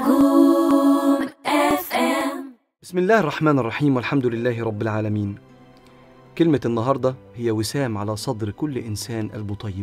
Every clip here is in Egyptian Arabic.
نجوم اف ام بسم الله الرحمن الرحيم والحمد لله رب العالمين كلمة النهاردة هي وسام على صدر كل إنسان قلبه طيب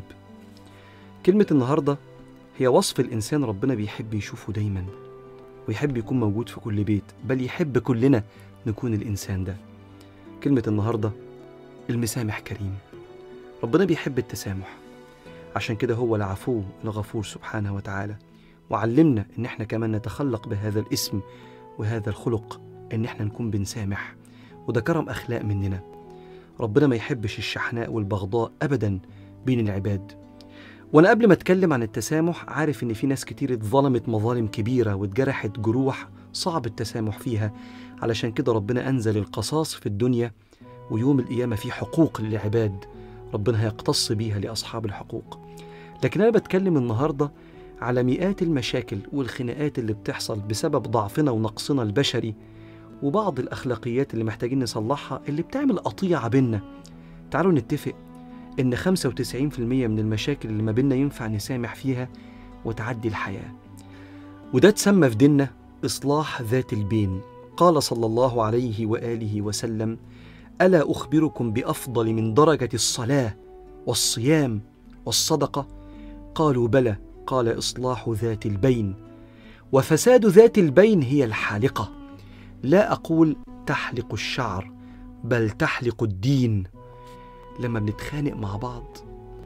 كلمة النهاردة هي وصف الإنسان ربنا بيحب يشوفه دايما ويحب يكون موجود في كل بيت بل يحب كلنا نكون الإنسان ده كلمة النهاردة المسامح كريم ربنا بيحب التسامح عشان كده هو العفو الغفور سبحانه وتعالى وعلمنا إن احنا كمان نتخلق بهذا الاسم وهذا الخلق إن احنا نكون بنسامح وده كرم أخلاق مننا ربنا ما يحبش الشحناء والبغضاء أبدا بين العباد وأنا قبل ما أتكلم عن التسامح عارف إن في ناس كتير اتظلمت مظالم كبيرة واتجرحت جروح صعب التسامح فيها علشان كده ربنا أنزل القصاص في الدنيا ويوم القيامة في حقوق للعباد ربنا هيقتص بيها لأصحاب الحقوق لكن أنا بتكلم النهاردة على مئات المشاكل والخناقات اللي بتحصل بسبب ضعفنا ونقصنا البشري وبعض الأخلاقيات اللي محتاجين نصلحها اللي بتعمل قطيعة بينا تعالوا نتفق إن 95% من المشاكل اللي ما بينا ينفع نسامح فيها وتعدي الحياة وده تسمى في ديننا إصلاح ذات البين قال صلى الله عليه وآله وسلم ألا أخبركم بأفضل من درجة الصلاة والصيام والصدقة قالوا بلى قال إصلاح ذات البين وفساد ذات البين هي الحالقة لا أقول تحلق الشعر بل تحلق الدين لما بنتخانق مع بعض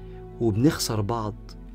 وبنخسر بعض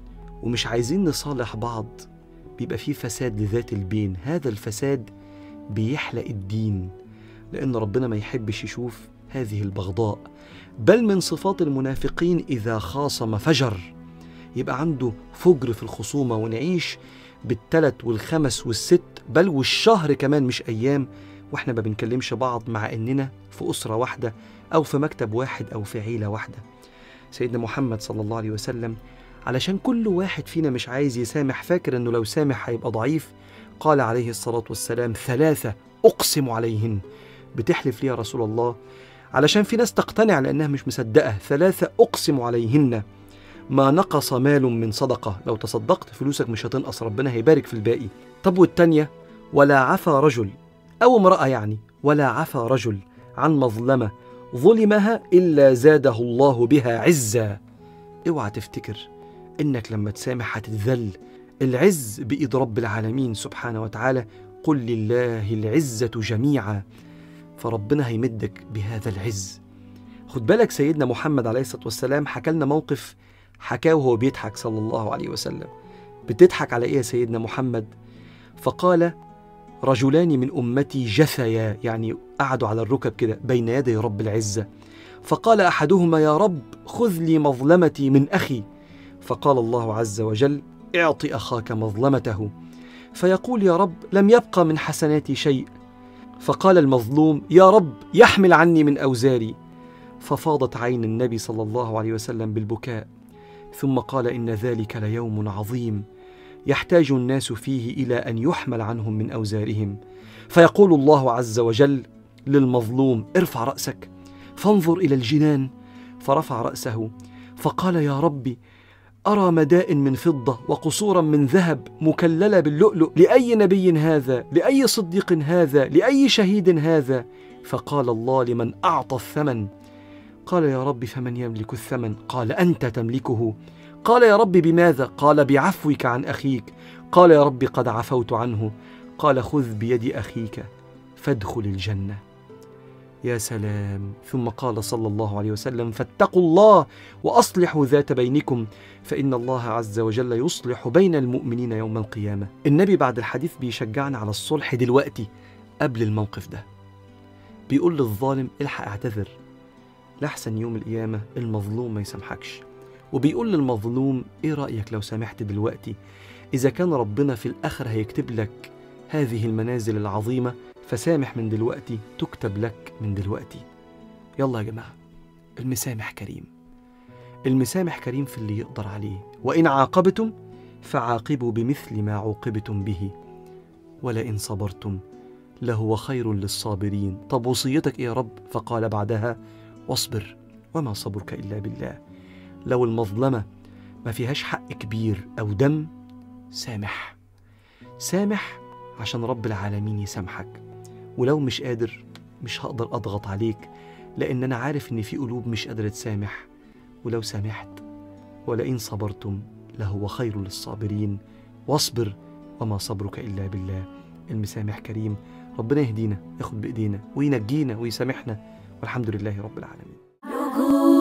ومش عايزين نصالح بعض بيبقى فيه فساد لذات البين هذا الفساد بيحلق الدين لأن ربنا ما يحبش يشوف هذه البغضاء بل من صفات المنافقين إذا خاصم فجر يبقى عنده فجر في الخصومة ونعيش بالتلت والخمس والست بل والشهر كمان مش أيام واحنا ما بنكلمش بعض مع اننا في اسره واحده او في مكتب واحد او في عيله واحده سيدنا محمد صلى الله عليه وسلم علشان كل واحد فينا مش عايز يسامح فاكر انه لو سامح هيبقى ضعيف قال عليه الصلاه والسلام ثلاثه اقسم عليهن بتحلف لي يا رسول الله علشان في ناس تقتنع لانها مش مصدقه ثلاثه اقسم عليهن ما نقص مال من صدقه لو تصدقت فلوسك مش هتنقص ربنا هيبارك في الباقي طب والتانيه ولا عفى رجل أو امرأة يعني ولا عفى رجل عن مظلمة ظلمها إلا زاده الله بها عزا اوعى تفتكر إنك لما تسامح هتتذل العز بإيد رب العالمين سبحانه وتعالى قل لله العزة جميعا فربنا هيمدك بهذا العز خد بالك سيدنا محمد عليه الصلاة والسلام حكى لنا موقف حكاه وهو بيضحك صلى الله عليه وسلم بتضحك على إيه يا سيدنا محمد فقال رجلان من أمتي جثيا يعني قعدوا على الركب كده بين يدي رب العزة فقال أحدهما يا رب خذ لي مظلمتي من أخي فقال الله عز وجل اعط أخاك مظلمته فيقول يا رب لم يبقى من حسناتي شيء فقال المظلوم يا رب يحمل عني من أوزاري ففاضت عين النبي صلى الله عليه وسلم بالبكاء ثم قال إن ذلك ليوم عظيم يحتاج الناس فيه الى ان يحمل عنهم من اوزارهم فيقول الله عز وجل للمظلوم ارفع راسك فانظر الى الجنان فرفع راسه فقال يا ربي ارى مدائن من فضه وقصورا من ذهب مكلله باللؤلؤ لاي نبي هذا لاي صديق هذا لاي شهيد هذا فقال الله لمن اعطى الثمن قال يا رب فمن يملك الثمن قال انت تملكه قال يا رب بماذا قال بعفوك عن اخيك قال يا رب قد عفوت عنه قال خذ بيد اخيك فادخل الجنه يا سلام ثم قال صلى الله عليه وسلم فاتقوا الله واصلحوا ذات بينكم فان الله عز وجل يصلح بين المؤمنين يوم القيامه النبي بعد الحديث بيشجعنا على الصلح دلوقتي قبل الموقف ده بيقول للظالم الحق اعتذر لحسن يوم القيامه المظلوم ما يسامحكش وبيقول للمظلوم ايه رأيك لو سامحت دلوقتي إذا كان ربنا في الآخر هيكتب لك هذه المنازل العظيمة فسامح من دلوقتي تكتب لك من دلوقتي يلا يا جماعة المسامح كريم المسامح كريم في اللي يقدر عليه وإن عاقبتم فعاقبوا بمثل ما عوقبتم به ولئن صبرتم لهو خير للصابرين طب وصيتك إيه يا رب فقال بعدها واصبر وما صبرك إلا بالله لو المظلمة ما فيهاش حق كبير أو دم سامح سامح عشان رب العالمين يسامحك ولو مش قادر مش هقدر أضغط عليك لأن أنا عارف إن في قلوب مش قادرة تسامح ولو سامحت ولئن صبرتم لهو خير للصابرين واصبر وما صبرك إلا بالله المسامح كريم ربنا يهدينا ياخد بإيدينا وينجينا ويسامحنا والحمد لله رب العالمين نجوم